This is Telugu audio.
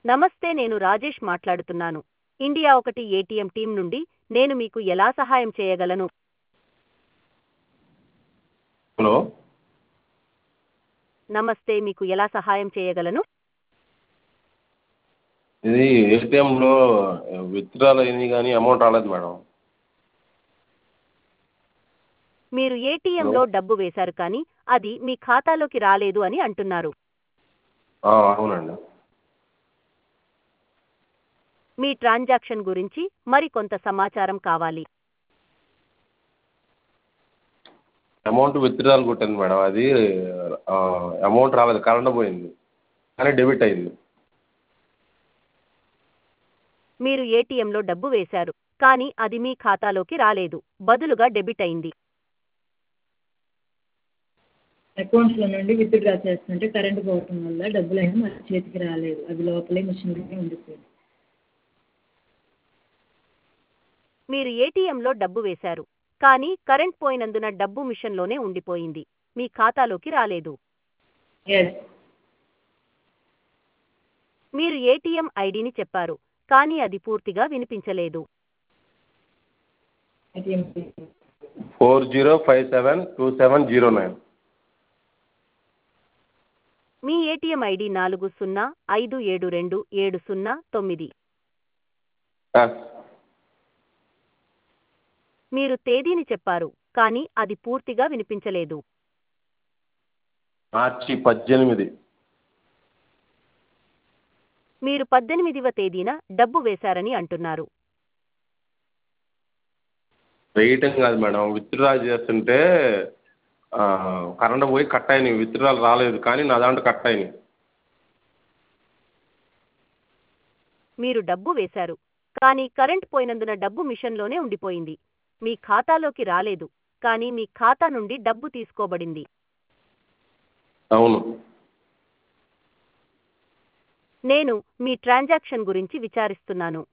నమస్తే నేను రాజేష్ మాట్లాడుతున్నాను ఇండియా ఒకటి ఏటీఎం టీం నుండి నేను మీకు ఎలా సహాయం చేయగలను హలో నమస్తే మీకు ఎలా సహాయం చేయగలను ఇది ఏటీఎంలో విత్డ్రాల్ అయింది కానీ అమౌంట్ రాలేదు మేడం మీరు ఏటీఎంలో డబ్బు వేశారు కానీ అది మీ ఖాతాలోకి రాలేదు అని అంటున్నారు ఆ, అవునండి మీ ట్రాన్సాక్షన్ గురించి మరికొంత సమాచారం కావాలి అమౌంట్ విత్డ్రాల్ కొట్టాను మేడం అది ఆ, అమౌంట్ రాలేదు కరెంట్ పోయింది కానీ డెబిట్ అయింది మీరు ఏటీఎంలో డబ్బు వేశారు కానీ అది మీ ఖాతాలోకి రాలేదు బదులుగా డెబిట్ అయింది అకౌంట్స్లో నుండి విత్డ్రా చేస్తుంటే కరెంట్ పోవటం వల్ల డబ్బులు అయినా మన చేతికి రాలేదు అది లోపలే మిషన్లోనే ఉండిపోయింది మీరు ఏటీఎంలో డబ్బు వేశారు కానీ కరెంట్ పోయినందున డబ్బు మిషన్లోనే ఉండిపోయింది మీ ఖాతాలోకి రాలేదు ఎస్ మీరు ఏటీఎం ఐడిని చెప్పారు కానీ అది పూర్తిగా వినిపించలేదు ATM four zero five seven two seven zero nine మీ ఏటీఎం ఐడి నాలుగు సున్నా ఐదు ఏడు రెండు ఏడు సున్నా తొమ్మిది మీరు తేదీని చెప్పారు కానీ అది పూర్తిగా వినిపించలేదు మార్చి పద్దెనిమిది మీరు పద్దెనిమిదివ తేదీన డబ్బు వేశారని అంటున్నారు వేయటం కాదు మేడం విత్డ్రా చేస్తుంటే ఆ, కరెంట్ పోయి కట్ అయినాయి విత్డ్రాల్ రాలేదు కానీ నా దాంట్లో కట్ అయినాయి మీరు డబ్బు వేశారు కానీ కరెంట్ పోయినందున డబ్బు మిషన్లోనే ఉండిపోయింది మీ ఖాతాలోకి రాలేదు కానీ మీ ఖాతా నుండి డబ్బు తీసుకోబడింది అవును నేను మీ ట్రాన్సాక్షన్ గురించి విచారిస్తున్నాను